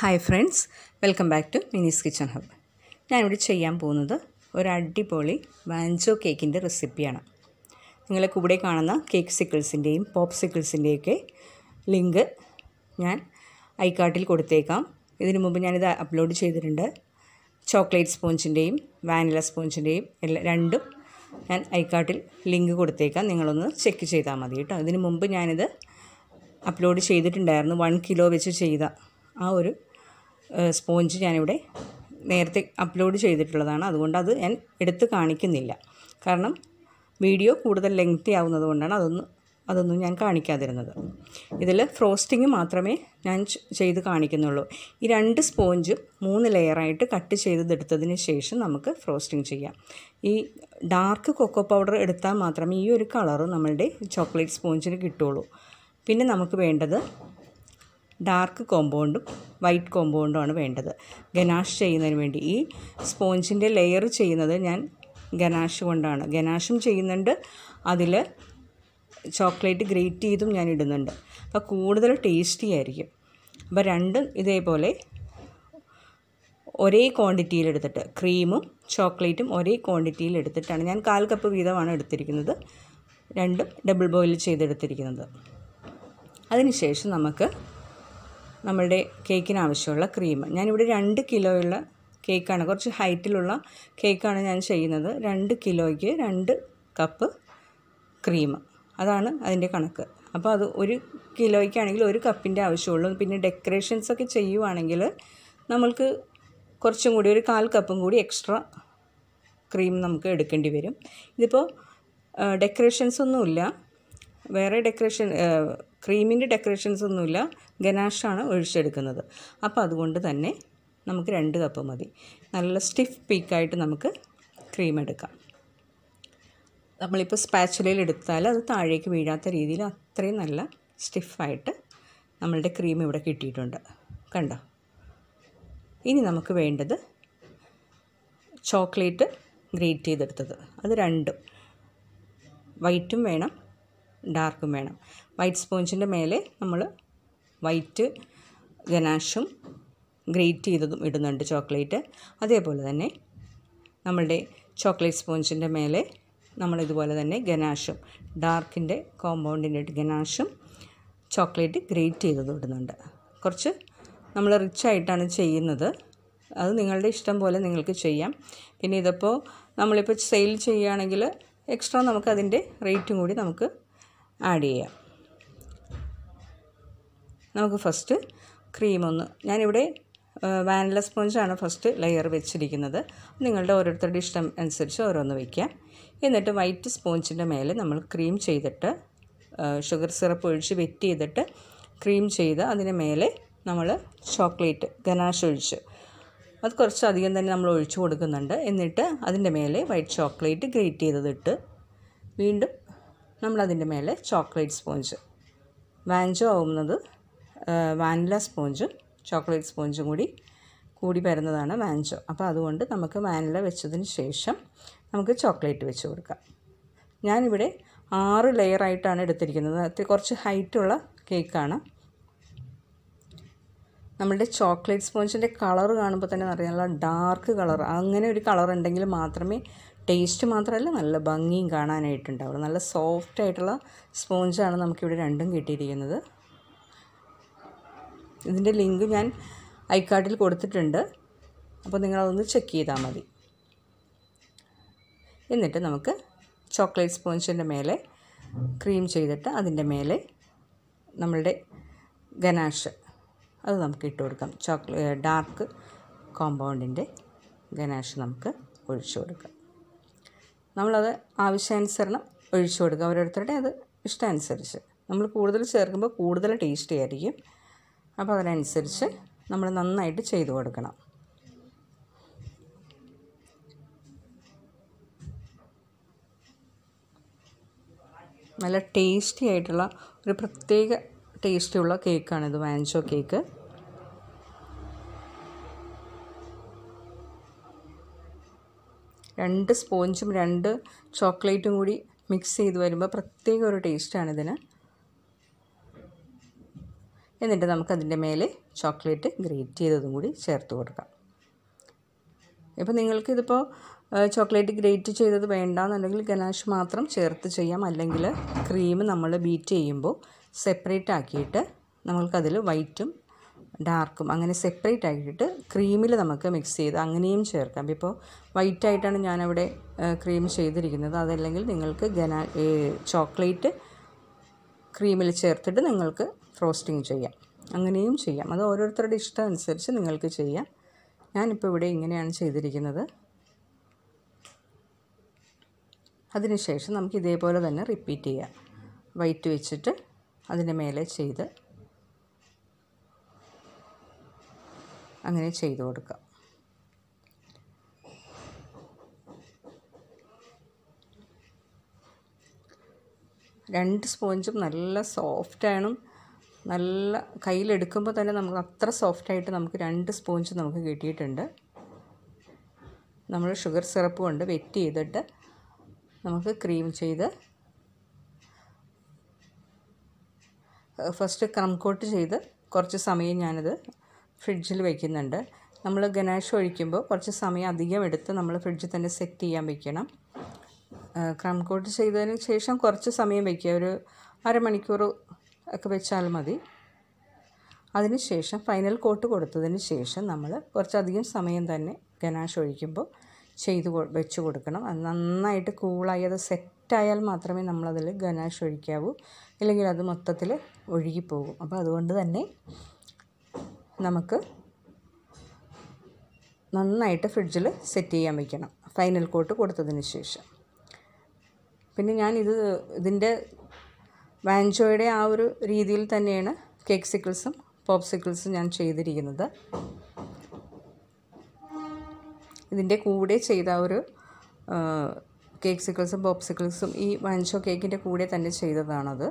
hi friends welcome back to Mini's Kitchen Hub ഞാനിവിടെ ചെയ്യാൻ പോകുന്നത് ഒരു അടിപൊളി വാഞ്ചോ കേക്കിൻ്റെ റെസിപ്പിയാണ് നിങ്ങളെ കൂടെ കാണുന്ന കേക്ക് സിക്കിൾസിൻ്റെയും പോപ്പ് സിക്കിൾസിൻ്റെയൊക്കെ ലിങ്ക് ഞാൻ ഐക്കാർട്ടിൽ കൊടുത്തേക്കാം ഇതിനു മുമ്പ് ഞാനിത് അപ്ലോഡ് ചെയ്തിട്ടുണ്ട് ചോക്ലേറ്റ് സ്പോഞ്ചിൻ്റെയും വാനില സ്പോഞ്ചിൻ്റെയും എല്ലാ രണ്ടും ഞാൻ ഐക്കാർട്ടിൽ ലിങ്ക് കൊടുത്തേക്കാം നിങ്ങളൊന്ന് ചെക്ക് ചെയ്താൽ മതി കേട്ടോ ഇതിനു മുമ്പ് ഞാനിത് അപ്ലോഡ് ചെയ്തിട്ടുണ്ടായിരുന്നു വൺ കിലോ വെച്ച് ചെയ്ത ആ ഒരു സ്പോഞ്ച് ഞാനിവിടെ നേരത്തെ അപ്ലോഡ് ചെയ്തിട്ടുള്ളതാണ് അതുകൊണ്ട് അത് ഞാൻ എടുത്ത് കാണിക്കുന്നില്ല കാരണം വീഡിയോ കൂടുതൽ ലെങ്തി ആവുന്നത് കൊണ്ടാണ് അതൊന്നും അതൊന്നും ഞാൻ കാണിക്കാതിരുന്നത് ഇതിൽ ഫ്രോസ്റ്റിംഗ് മാത്രമേ ഞാൻ ച് ചെയ്ത് കാണിക്കുന്നുള്ളൂ ഈ രണ്ട് സ്പോഞ്ചും മൂന്ന് ലെയറായിട്ട് കട്ട് ചെയ്തെടുത്തതിന് ശേഷം നമുക്ക് ഫ്രോസ്റ്റിംഗ് ചെയ്യാം ഈ ഡാർക്ക് കൊക്കോ പൗഡർ എടുത്താൽ മാത്രമേ ഈ ഒരു കളറ് നമ്മളുടെ ചോക്ലേറ്റ് സ്പോഞ്ചിന് കിട്ടുള്ളൂ പിന്നെ നമുക്ക് വേണ്ടത് ഡാർക്ക് കോമ്പൗണ്ടും വൈറ്റ് കോമ്പൗണ്ടും ആണ് വേണ്ടത് ഗനാഷ് ചെയ്യുന്നതിന് വേണ്ടി ഈ സ്പോഞ്ചിൻ്റെ ലെയർ ചെയ്യുന്നത് ഞാൻ ഗനാഷ് കൊണ്ടാണ് ഗനാഷും ചെയ്യുന്നുണ്ട് അതിൽ ചോക്ലേറ്റ് ഗ്രേറ്റ് ചെയ്തും ഞാൻ ഇടുന്നുണ്ട് അപ്പോൾ കൂടുതൽ ടേസ്റ്റി ആയിരിക്കും അപ്പോൾ രണ്ടും ഇതേപോലെ ഒരേ ക്വാണ്ടിറ്റിയിൽ എടുത്തിട്ട് ക്രീമും ചോക്ലേറ്റും ഒരേ ക്വാണ്ടിറ്റിയിൽ എടുത്തിട്ടാണ് ഞാൻ കാൽ കപ്പ് വീതമാണ് എടുത്തിരിക്കുന്നത് രണ്ടും ഡബിൾ ബോയിൽ ചെയ്തെടുത്തിരിക്കുന്നത് അതിനുശേഷം നമുക്ക് നമ്മളുടെ കേക്കിന് ആവശ്യമുള്ള ക്രീം ഞാനിവിടെ രണ്ട് കിലോയുള്ള കേക്കാണ് കുറച്ച് ഹൈറ്റിലുള്ള കേക്കാണ് ഞാൻ ചെയ്യുന്നത് രണ്ട് കിലോയ്ക്ക് രണ്ട് കപ്പ് ക്രീം അതാണ് അതിൻ്റെ കണക്ക് അപ്പോൾ അത് ഒരു കിലോയ്ക്കാണെങ്കിൽ ഒരു കപ്പിൻ്റെ ആവശ്യമുള്ളൂ പിന്നെ ഡെക്കറേഷൻസ് ഒക്കെ ചെയ്യുവാണെങ്കിൽ നമ്മൾക്ക് കുറച്ചും കൂടി ഒരു കാൽ കപ്പും കൂടി എക്സ്ട്രാ ക്രീം നമുക്ക് എടുക്കേണ്ടി വരും ഇതിപ്പോൾ ഡെക്കറേഷൻസ് ഒന്നുമില്ല വേറെ ഡെക്കറേഷൻ ക്രീമിൻ്റെ ഡെക്കറേഷൻസ് ഒന്നുമില്ല ഗനാഷാണ് ഒഴിച്ചെടുക്കുന്നത് അപ്പോൾ അതുകൊണ്ട് തന്നെ നമുക്ക് രണ്ട് കപ്പ് മതി നല്ല സ്റ്റിഫ് പീക്കായിട്ട് നമുക്ക് ക്രീം എടുക്കാം നമ്മളിപ്പോൾ സ്പാച്ചുലയിൽ എടുത്താൽ അത് താഴേക്ക് വീഴാത്ത രീതിയിൽ അത്രയും നല്ല സ്റ്റിഫായിട്ട് നമ്മളുടെ ക്രീം ഇവിടെ കിട്ടിയിട്ടുണ്ട് കണ്ടോ ഇനി നമുക്ക് വേണ്ടത് ചോക്ലേറ്റ് ഗ്രേറ്റ് ചെയ്തെടുത്തത് അത് രണ്ടും വൈറ്റും വേണം ഡാർക്കും വേണം വൈറ്റ് സ്പോഞ്ചിൻ്റെ മേലെ നമ്മൾ വൈറ്റ് ഗനാഷും ഗ്രേറ്റ് ചെയ്തതും ഇടുന്നുണ്ട് ചോക്ലേറ്റ് അതേപോലെ തന്നെ നമ്മളുടെ ചോക്ലേറ്റ് സ്പോഞ്ചിൻ്റെ മേലെ നമ്മൾ ഇതുപോലെ തന്നെ ഗനാഷും ഡാർക്കിൻ്റെ കോമ്പൗണ്ടിൻ്റെ ഗനാഷും ചോക്ലേറ്റ് ഗ്രേറ്റ് ചെയ്തതും ഇടുന്നുണ്ട് കുറച്ച് നമ്മൾ റിച്ചായിട്ടാണ് ചെയ്യുന്നത് അത് നിങ്ങളുടെ ഇഷ്ടം പോലെ നിങ്ങൾക്ക് ചെയ്യാം പിന്നെ ഇതിപ്പോൾ നമ്മളിപ്പോൾ സെയിൽ ചെയ്യുകയാണെങ്കിൽ എക്സ്ട്രാ നമുക്ക് അതിൻ്റെ റേറ്റും കൂടി നമുക്ക് ആഡ് ചെയ്യാം നമുക്ക് ഫസ്റ്റ് ക്രീം ഒന്ന് ഞാനിവിടെ വാനില സ്പോഞ്ചാണ് ഫസ്റ്റ് ലെയർ വെച്ചിരിക്കുന്നത് നിങ്ങളുടെ ഓരോരുത്തരുടെ ഇഷ്ടം അനുസരിച്ച് ഓരോന്ന് വയ്ക്കാം എന്നിട്ട് വൈറ്റ് സ്പോഞ്ചിൻ്റെ മേലെ നമ്മൾ ക്രീം ചെയ്തിട്ട് ഷുഗർ സിറപ്പ് ഒഴിച്ച് വെറ്റ് ചെയ്തിട്ട് ക്രീം ചെയ്ത് അതിന് മേലെ നമ്മൾ ചോക്ലേറ്റ് ഗനാഷ് ഒഴിച്ച് അത് കുറച്ചധികം തന്നെ നമ്മൾ ഒഴിച്ചു കൊടുക്കുന്നുണ്ട് എന്നിട്ട് അതിൻ്റെ മേലെ വൈറ്റ് ചോക്ലേറ്റ് ഗ്രേറ്റ് ചെയ്തതിട്ട് വീണ്ടും നമ്മളതിൻ്റെ മേലെ ചോക്ലേറ്റ് സ്പോഞ്ച് വാഞ്ചോ ആവുന്നത് വാനില സ്പോഞ്ചും ചോക്ലേറ്റ് സ്പോഞ്ചും കൂടി കൂടി വരുന്നതാണ് വാഞ്ചോ അപ്പോൾ അതുകൊണ്ട് നമുക്ക് വാനില വെച്ചതിന് ശേഷം നമുക്ക് ചോക്ലേറ്റ് വെച്ച് കൊടുക്കാം ഞാനിവിടെ ആറ് ലെയറായിട്ടാണ് എടുത്തിരിക്കുന്നത് അത് കുറച്ച് ഹൈറ്റുള്ള കേക്കാണ് നമ്മളുടെ ചോക്ലേറ്റ് സ്പോഞ്ചിൻ്റെ കളർ കാണുമ്പോൾ തന്നെ അറിയാനുള്ള ഡാർക്ക് കളർ അങ്ങനെ ഒരു കളർ ഉണ്ടെങ്കിൽ മാത്രമേ ടേസ്റ്റ് മാത്രമല്ല നല്ല ഭംഗിയും കാണാനായിട്ടുണ്ടാവുള്ളൂ നല്ല സോഫ്റ്റ് ആയിട്ടുള്ള സ്പോഞ്ചാണ് നമുക്കിവിടെ രണ്ടും കിട്ടിയിരിക്കുന്നത് ഇതിൻ്റെ ലിങ്ക് ഞാൻ ഐക്കാർഡിൽ കൊടുത്തിട്ടുണ്ട് അപ്പോൾ നിങ്ങളതൊന്ന് ചെക്ക് ചെയ്താൽ മതി എന്നിട്ട് നമുക്ക് ചോക്ലേറ്റ് സ്പോഞ്ചിൻ്റെ മേലെ ക്രീം ചെയ്തിട്ട് അതിൻ്റെ മേലെ നമ്മളുടെ ഗനാഷ് അത് നമുക്ക് ഇട്ട് കൊടുക്കാം ചോക്ലേ ഡാർക്ക് കോമ്പൗണ്ടിൻ്റെ ഗനാഷ് നമുക്ക് ഒഴിച്ചു കൊടുക്കാം നമ്മളത് ആവശ്യാനുസരണം ഒഴിച്ചു കൊടുക്കുക ഓരോരുത്തരുടെ അത് ഇഷ്ടമനുസരിച്ച് നമ്മൾ കൂടുതൽ ചേർക്കുമ്പോൾ കൂടുതൽ ടേസ്റ്റി ആയിരിക്കും അപ്പോൾ അതിനനുസരിച്ച് നമ്മൾ നന്നായിട്ട് ചെയ്തു കൊടുക്കണം നല്ല ടേസ്റ്റി ആയിട്ടുള്ള ഒരു പ്രത്യേക ടേസ്റ്റിയുള്ള കേക്കാണിത് വാൻചോ കേക്ക് രണ്ട് സ്പോഞ്ചും രണ്ട് ചോക്ലേറ്റും കൂടി മിക്സ് ചെയ്ത് വരുമ്പോൾ പ്രത്യേക ഒരു ടേസ്റ്റാണ് ഇതിന് എന്നിട്ട് നമുക്കതിൻ്റെ മേലെ ചോക്ലേറ്റ് ഗ്രേറ്റ് ചെയ്തതും കൂടി ചേർത്ത് കൊടുക്കാം ഇപ്പോൾ നിങ്ങൾക്ക് ഇതിപ്പോൾ ചോക്ലേറ്റ് ഗ്രേറ്റ് ചെയ്തത് വേണ്ടാന്നുണ്ടെങ്കിൽ ഗനാഷ് മാത്രം ചേർത്ത് ചെയ്യാം അല്ലെങ്കിൽ ക്രീം നമ്മൾ ബീറ്റ് ചെയ്യുമ്പോൾ സെപ്പറേറ്റ് ആക്കിയിട്ട് നമ്മൾക്കതിൽ വൈറ്റും ഡാർക്കും അങ്ങനെ സെപ്പറേറ്റ് ആക്കിയിട്ട് ക്രീമിൽ നമുക്ക് മിക്സ് ചെയ്ത് അങ്ങനെയും ചേർക്കാം ഇപ്പോൾ വൈറ്റ് ആയിട്ടാണ് ഞാനവിടെ ക്രീം ചെയ്തിരിക്കുന്നത് അതല്ലെങ്കിൽ നിങ്ങൾക്ക് ഗനാ ചോക്ലേറ്റ് ക്രീമിൽ ചേർത്തിട്ട് നിങ്ങൾക്ക് ഫ്രോസ്റ്റിംഗ് ചെയ്യാം അങ്ങനെയും ചെയ്യാം അത് ഓരോരുത്തരുടെ ഇഷ്ടം അനുസരിച്ച് നിങ്ങൾക്ക് ചെയ്യാം ഞാനിപ്പോൾ ഇവിടെ ഇങ്ങനെയാണ് ചെയ്തിരിക്കുന്നത് അതിനുശേഷം നമുക്ക് ഇതേപോലെ തന്നെ റിപ്പീറ്റ് ചെയ്യാം വൈറ്റ് വെച്ചിട്ട് അതിൻ്റെ മേലെ ചെയ്ത് അങ്ങനെ ചെയ്ത് കൊടുക്കാം രണ്ട് സ്പോഞ്ചും നല്ല സോഫ്റ്റാണ് നല്ല കയ്യിലെടുക്കുമ്പോൾ തന്നെ നമുക്ക് അത്ര സോഫ്റ്റായിട്ട് നമുക്ക് രണ്ട് സ്പോഞ്ച് നമുക്ക് കിട്ടിയിട്ടുണ്ട് നമ്മൾ ഷുഗർ സിറപ്പ് കൊണ്ട് വെറ്റ് ചെയ്തിട്ട് നമുക്ക് ക്രീം ചെയ്ത് ഫസ്റ്റ് ക്രം കോട്ട് ചെയ്ത് കുറച്ച് സമയം ഞാനത് ഫ്രിഡ്ജിൽ വയ്ക്കുന്നുണ്ട് നമ്മൾ ഗനാഷ് ഒഴിക്കുമ്പോൾ കുറച്ച് സമയം അധികം എടുത്ത് നമ്മൾ ഫ്രിഡ്ജിൽ തന്നെ സെറ്റ് ചെയ്യാൻ വെക്കണം ക്രം കോട്ട് ചെയ്തതിന് ശേഷം കുറച്ച് സമയം വയ്ക്കുക ഒരു അരമണിക്കൂർ ഒക്കെ വെച്ചാൽ മതി അതിന് ശേഷം ഫൈനൽ കോട്ട് കൊടുത്തതിന് ശേഷം നമ്മൾ കുറച്ചധികം സമയം തന്നെ ഗനാഷ് ഒഴിക്കുമ്പോൾ ചെയ്ത് വെച്ച് കൊടുക്കണം അത് നന്നായിട്ട് കൂളായി അത് സെറ്റായാൽ മാത്രമേ നമ്മളതിൽ ഗനാഷ് ഒഴിക്കാവൂ ഇല്ലെങ്കിൽ അത് മൊത്തത്തിൽ ഒഴുകിപ്പോകും അപ്പോൾ അതുകൊണ്ട് തന്നെ നമുക്ക് നന്നായിട്ട് ഫ്രിഡ്ജിൽ സെറ്റ് ചെയ്യാൻ വെക്കണം ഫൈനൽ കോട്ട് കൊടുത്തതിന് ശേഷം പിന്നെ ഞാനിത് ഇതിൻ്റെ വാൻജോയുടെ ആ ഒരു രീതിയിൽ തന്നെയാണ് കേക്ക് സിക്കിൾസും പോപ്സിക്കിൾസും ഞാൻ ചെയ്തിരിക്കുന്നത് ഇതിൻ്റെ കൂടെ ചെയ്ത ഒരു കേക്ക് സിക്കിൾസും പോപ്സിക്കിൾസും ഈ വാൻചോ കേക്കിൻ്റെ കൂടെ തന്നെ ചെയ്തതാണത്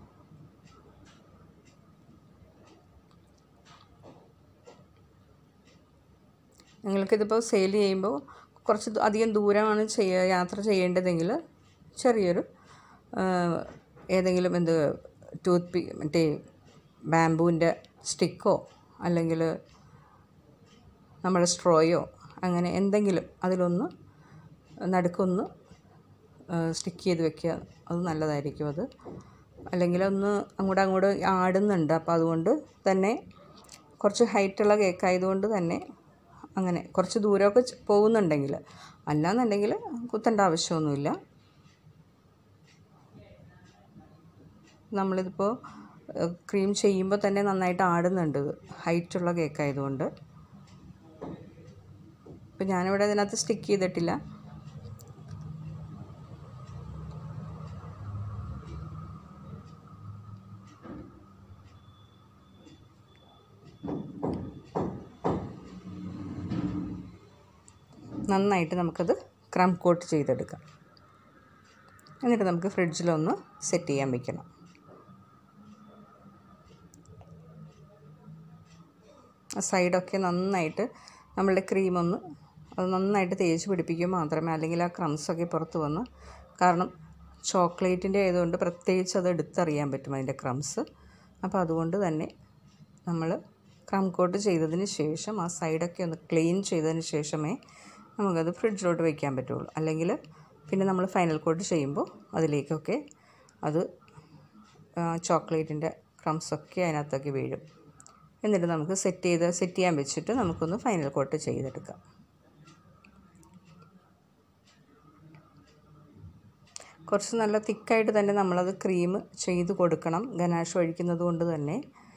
നിങ്ങൾക്കിതിപ്പോൾ സെയിൽ ചെയ്യുമ്പോൾ കുറച്ച് അധികം ദൂരമാണ് ചെയ്യുക യാത്ര ചെയ്യേണ്ടതെങ്കിൽ ചെറിയൊരു ഏതെങ്കിലും എന്ത് ടൂത്ത് പി മറ്റേ ബാമ്പൂവിൻ്റെ സ്റ്റിക്കോ അല്ലെങ്കിൽ നമ്മുടെ സ്ട്രോയോ അങ്ങനെ എന്തെങ്കിലും അതിലൊന്ന് നടുക്കൊന്ന് സ്റ്റിക്ക് ചെയ്ത് വെക്കുക അത് നല്ലതായിരിക്കും അത് അല്ലെങ്കിൽ ഒന്ന് അങ്ങോട്ട് അങ്ങോട്ട് ആടുന്നുണ്ട് അപ്പോൾ അതുകൊണ്ട് തന്നെ കുറച്ച് ഹൈറ്റുള്ള കേക്ക് ആയതുകൊണ്ട് തന്നെ അങ്ങനെ കുറച്ച് ദൂരമൊക്കെ പോകുന്നുണ്ടെങ്കിൽ അല്ലാന്നുണ്ടെങ്കിൽ കുത്തേണ്ട ആവശ്യമൊന്നുമില്ല നമ്മളിതിപ്പോൾ ക്രീം ചെയ്യുമ്പോൾ തന്നെ നന്നായിട്ട് ആടുന്നുണ്ട് ഹൈറ്റുള്ള കേക്ക് ആയതുകൊണ്ട് ഇപ്പം ഞാനിവിടെ ഇതിനകത്ത് സ്റ്റിക്ക് ചെയ്തിട്ടില്ല നന്നായിട്ട് നമുക്കത് ക്രം കോട്ട് ചെയ്തെടുക്കാം എന്നിട്ട് നമുക്ക് ഫ്രിഡ്ജിലൊന്ന് സെറ്റ് ചെയ്യാൻ വെക്കണം സൈഡൊക്കെ നന്നായിട്ട് നമ്മളുടെ ക്രീമൊന്ന് അത് നന്നായിട്ട് തേച്ച് പിടിപ്പിക്കുക മാത്രമേ അല്ലെങ്കിൽ ആ ക്രംസൊക്കെ പുറത്ത് വന്ന് കാരണം ചോക്ലേറ്റിൻ്റെ ആയതുകൊണ്ട് പ്രത്യേകിച്ച് അത് എടുത്തറിയാൻ പറ്റും അതിൻ്റെ ക്രംസ് അപ്പോൾ അതുകൊണ്ട് തന്നെ നമ്മൾ ക്രം കോട്ട് ചെയ്തതിന് ശേഷം ആ സൈഡൊക്കെ ഒന്ന് ക്ലീൻ ചെയ്തതിന് ശേഷമേ നമുക്കത് ഫ്രിഡ്ജിലോട്ട് വയ്ക്കാൻ പറ്റുള്ളൂ അല്ലെങ്കിൽ പിന്നെ നമ്മൾ ഫൈനൽ കോട്ട് ചെയ്യുമ്പോൾ അതിലേക്കൊക്കെ അത് ചോക്ലേറ്റിൻ്റെ ക്രംസൊക്കെ അതിനകത്തൊക്കെ വീഴും എന്നിട്ട് നമുക്ക് സെറ്റ് ചെയ്ത് സെറ്റ് ചെയ്യാൻ വെച്ചിട്ട് നമുക്കൊന്ന് ഫൈനൽ കോട്ട് ചെയ്തെടുക്കാം കുറച്ച് നല്ല തിക്കായിട്ട് തന്നെ നമ്മളത് ക്രീം ചെയ്ത് കൊടുക്കണം ഗനാഷ് ഒഴിക്കുന്നത് കൊണ്ട് തന്നെ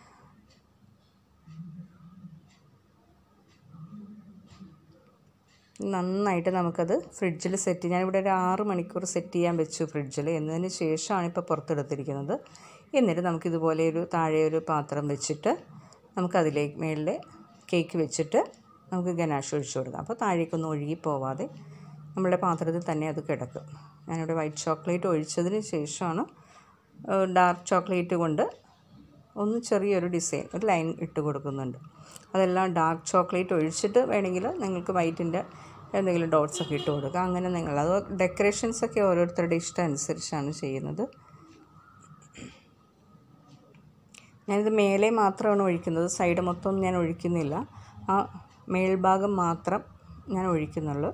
നന്നായിട്ട് നമുക്കത് ഫ്രിഡ്ജിൽ സെറ്റ് ഞാനിവിടെ ഒരു ആറ് മണിക്കൂർ സെറ്റ് ചെയ്യാൻ വെച്ചു ഫ്രിഡ്ജിൽ എന്നതിന് ശേഷമാണ് ഇപ്പോൾ പുറത്തെടുത്തിരിക്കുന്നത് എന്നിട്ട് നമുക്കിതുപോലെ ഒരു താഴെ ഒരു പാത്രം വെച്ചിട്ട് നമുക്കതിലേക്ക് മേളിൽ കേക്ക് വെച്ചിട്ട് നമുക്ക് ഗനാഷ് ഒഴിച്ചു കൊടുക്കാം അപ്പോൾ താഴേക്കൊന്നും ഒഴുകി പോവാതെ നമ്മുടെ പാത്രത്തിൽ തന്നെ അത് കിടക്കും ഞാനിവിടെ വൈറ്റ് ചോക്ലേറ്റ് ഒഴിച്ചതിന് ശേഷമാണ് ഡാർക്ക് ചോക്ലേറ്റ് കൊണ്ട് ഒന്ന് ചെറിയൊരു ഡിസൈൻ ഒരു ലൈൻ ഇട്ട് കൊടുക്കുന്നുണ്ട് അതെല്ലാം ഡാർക്ക് ചോക്ലേറ്റ് ഒഴിച്ചിട്ട് വേണമെങ്കിൽ നിങ്ങൾക്ക് വൈറ്റിൻ്റെ എന്തെങ്കിലും ഡോട്ട്സ് ഒക്കെ ഇട്ട് കൊടുക്കുക അങ്ങനെ നിങ്ങൾ അത് ഡെക്കറേഷൻസൊക്കെ ഓരോരുത്തരുടെ ഇഷ്ടം അനുസരിച്ചാണ് ചെയ്യുന്നത് ഞാനിത് മേലെ മാത്രമാണ് ഒഴിക്കുന്നത് സൈഡ് മൊത്തം ഞാൻ ഒഴിക്കുന്നില്ല ആ മേൽഭാഗം മാത്രം ഞാൻ ഒഴിക്കുന്നുള്ളൂ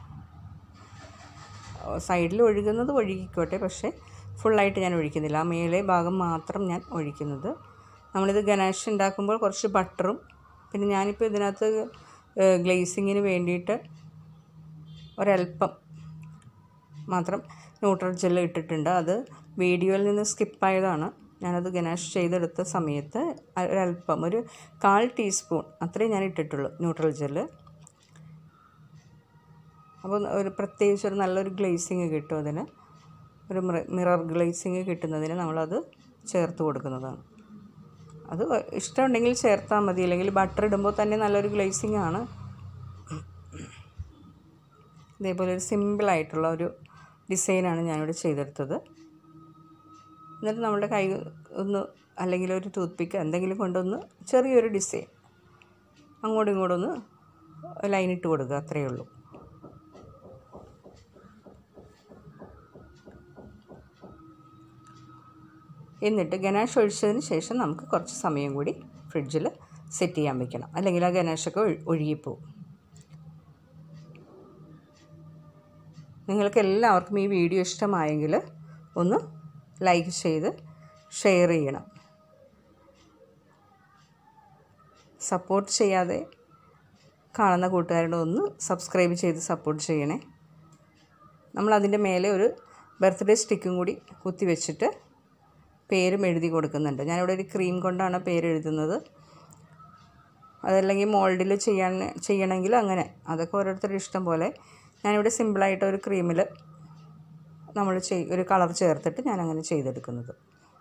സൈഡിൽ ഒഴുകുന്നത് ഒഴുകിക്കോട്ടെ പക്ഷേ ഫുള്ളായിട്ട് ഞാൻ ഒഴിക്കുന്നില്ല ആ മേലെ ഭാഗം മാത്രം ഞാൻ ഒഴിക്കുന്നത് നമ്മളിത് ഗനാഷ് ഉണ്ടാക്കുമ്പോൾ കുറച്ച് ബട്ടറും പിന്നെ ഞാനിപ്പോൾ ഇതിനകത്ത് ഗ്ലേസിങ്ങിന് വേണ്ടിയിട്ട് ഒരല്പം മാത്രം ന്യൂട്രൽ ജെല്ല് ഇട്ടിട്ടുണ്ട് അത് വീഡിയോയിൽ നിന്ന് സ്കിപ്പായതാണ് ഞാനത് ഗനാഷ് ചെയ്തെടുത്ത സമയത്ത് ഒരല്പം ഒരു കാൽ ടീസ്പൂൺ അത്രയും ഞാൻ ഇട്ടിട്ടുള്ളൂ ന്യൂട്രൽ ജെല്ല് അപ്പോൾ ഒരു പ്രത്യേകിച്ച് ഒരു നല്ലൊരു ഗ്ലേസിങ് കിട്ടും അതിന് ഒരു മിറർ ഗ്ലേസിങ് കിട്ടുന്നതിന് നമ്മളത് ചേർത്ത് കൊടുക്കുന്നതാണ് അത് ഇഷ്ടമുണ്ടെങ്കിൽ ചേർത്താൽ മതി അല്ലെങ്കിൽ ബട്ടർ ഇടുമ്പോൾ തന്നെ നല്ലൊരു ഗ്ലേസിങ് ആണ് ഇതേപോലെ ഒരു സിമ്പിളായിട്ടുള്ള ഒരു ഡിസൈനാണ് ഞാനിവിടെ ചെയ്തെടുത്തത് എന്നിട്ട് നമ്മുടെ കൈ ഒന്ന് അല്ലെങ്കിൽ ഒരു ടൂത്ത് പിക്ക് എന്തെങ്കിലും കൊണ്ടൊന്ന് ചെറിയൊരു ഡിസൈൻ അങ്ങോട്ടും ഇങ്ങോട്ടും ഒന്ന് ലൈൻ ഇട്ട് കൊടുക്കുക അത്രയേ ഉള്ളൂ എന്നിട്ട് ഗനാഷ് ഒഴിച്ചതിന് ശേഷം നമുക്ക് കുറച്ച് സമയം കൂടി ഫ്രിഡ്ജിൽ സെറ്റ് ചെയ്യാൻ വെക്കണം അല്ലെങ്കിൽ ആ ഗനാഷൊക്കെ ഒഴുകിപ്പോവും നിങ്ങൾക്ക് എല്ലാവർക്കും ഈ വീഡിയോ ഇഷ്ടമായെങ്കിൽ ഒന്ന് ലൈക്ക് ചെയ്ത് ഷെയർ ചെയ്യണം സപ്പോർട്ട് ചെയ്യാതെ കാണുന്ന കൂട്ടുകാരുടെ ഒന്ന് സബ്സ്ക്രൈബ് ചെയ്ത് സപ്പോർട്ട് ചെയ്യണേ നമ്മളതിൻ്റെ മേലെ ഒരു ബർത്ത്ഡേ സ്റ്റിക്കും കൂടി കുത്തി വെച്ചിട്ട് പേരും എഴുതി കൊടുക്കുന്നുണ്ട് ഞാനിവിടെ ഒരു ക്രീം കൊണ്ടാണ് പേര് എഴുതുന്നത് അതല്ലെങ്കിൽ മോൾഡിൽ ചെയ്യാൻ ചെയ്യണമെങ്കിൽ അങ്ങനെ അതൊക്കെ ഓരോരുത്തരുടെ ഇഷ്ടം പോലെ ഞാനിവിടെ സിമ്പിളായിട്ട് ഒരു ക്രീമിൽ നമ്മൾ ചെയ് ഒരു കളർ ചേർത്തിട്ട് ഞാൻ അങ്ങനെ ചെയ്തെടുക്കുന്നത്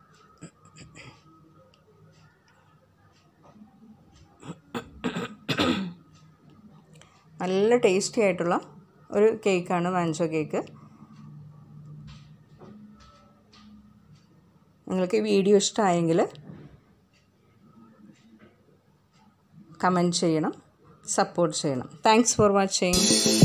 നല്ല ടേസ്റ്റി ആയിട്ടുള്ള ഒരു കേക്കാണ് വാൻചോ കേക്ക് നിങ്ങൾക്ക് ഈ വീഡിയോ ഇഷ്ടമായെങ്കിൽ കമൻറ്റ് ചെയ്യണം സപ്പോർട്ട് ചെയ്യണം താങ്ക്സ് ഫോർ വാച്ചിങ്